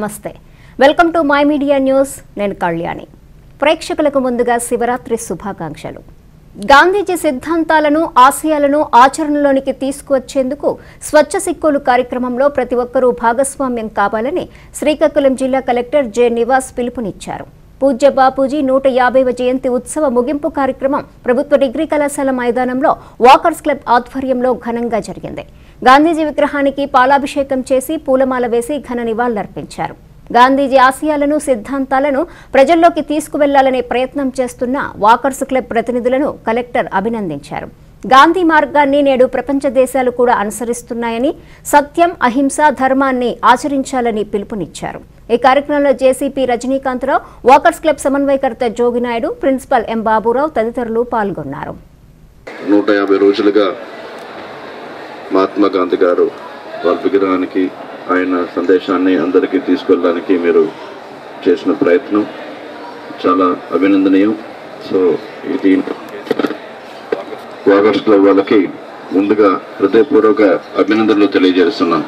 నమస్తే welcome to my media news నేను కళ్యాణి ప్రేక్షకులకు ముందుగా శివరాత్రి శుభాకాంక్షలు గాంధీజీ సిద్ధాంతాలను ఆశయాలను ఆచరణలోనికి తీసుకువచ్చేందుకు స్వచ్ఛ సిక్కులు కార్యక్రమంలో ప్రతి ఒక్కరూ భాగస్వామ్యం కావాలని శ్రీకాకుళం జిల్లా కలెక్టర్ జె నివాస్ పిలుపునిచ్చారు పూజ్య బాపూజీ నూట యాభైవ జయంతి ఉత్సవ ముగింపు కార్యక్రమం ప్రభుత్వ డిగ్రీ కళాశాల మైదానంలో వాకర్స్ క్లబ్ ఆధ్వర్యంలో ఘనంగా జరిగింది గాంధీజీ విగ్రహానికి పాలాభిషేకం చేసి పూలమాల వేసి ఘన నివాళులర్పించారు గాంధీజీ ఆశయాలను సిద్ధాంతాలను ప్రజల్లోకి తీసుకువెళ్లాలనే ప్రయత్నం చేస్తున్న వాకర్స్ క్లబ్ ప్రతినిధులను కలెక్టర్ అభినందించారు గాంధీ మార్గాన్ని నేడు ప్రపంచ దేశాలు కూడా అనుసరిస్తున్నాయని సత్యం అహింస ధర్మాన్ని ఆచరించాలని పిలుపునిచ్చారు ఈ కార్యక్రమంలో జేసీపీ రజనీకాంతరావు వాకర్స్ క్లబ్ సమన్వయకర్త జోగినాయుడు ప్రిన్సిపల్ ఎం బాబురావు తదితరులు పాల్గొన్నారు నూట యాభై రోజులుగా మహాత్మా గాంధీ గారు వాళ్ళ విగ్రహానికి ఆయన సందేశాన్ని అందరికీ తీసుకెళ్ళడానికి మీరు చేసిన ప్రయత్నం చాలా అభినందనీయం సో ఇది వాగర్స్ క్లబ్ వాళ్ళకి ముందుగా హృదయపూర్వక అభినందనలు తెలియజేస్తున్నాను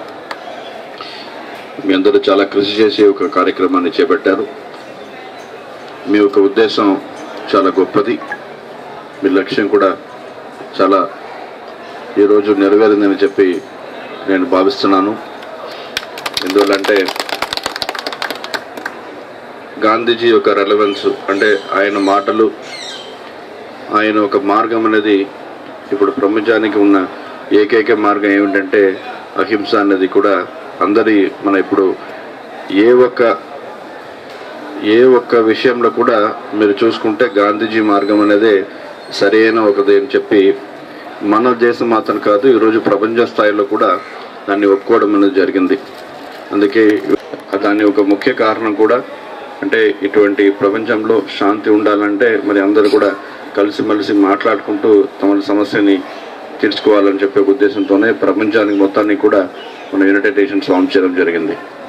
మీ అందరూ చాలా కృషి చేసి ఒక కార్యక్రమాన్ని చేపట్టారు మీ యొక్క ఉద్దేశం చాలా గొప్పది మీ లక్ష్యం కూడా చాలా ఈరోజు నెరవేరిందని చెప్పి నేను భావిస్తున్నాను ఎందువల్లంటే గాంధీజీ యొక్క రెలవెన్స్ అంటే ఆయన మాటలు ఆయన ఒక మార్గం అనేది ఇప్పుడు ప్రపంచానికి ఉన్న ఏకైక మార్గం ఏమిటంటే అహింస అనేది కూడా అందరి మన ఇప్పుడు ఏ ఒక్క ఏ ఒక్క విషయంలో కూడా మీరు చూసుకుంటే గాంధీజీ మార్గం అనేదే సరైన ఒకది అని చెప్పి మన దేశం మాత్రం కాదు ఈరోజు ప్రపంచ స్థాయిలో కూడా దాన్ని ఒప్పుకోవడం అనేది జరిగింది అందుకే దాని ఒక ముఖ్య కారణం కూడా అంటే ఇటువంటి ప్రపంచంలో శాంతి ఉండాలంటే మరి అందరూ కూడా కలిసిమెలిసి మాట్లాడుకుంటూ తమ సమస్యని తీర్చుకోవాలని చెప్పే ఉద్దేశంతోనే ప్రపంచానికి మొత్తాన్ని కూడా మన యునైటెడ్ నేషన్స్ ఫామ్ చేయడం జరిగింది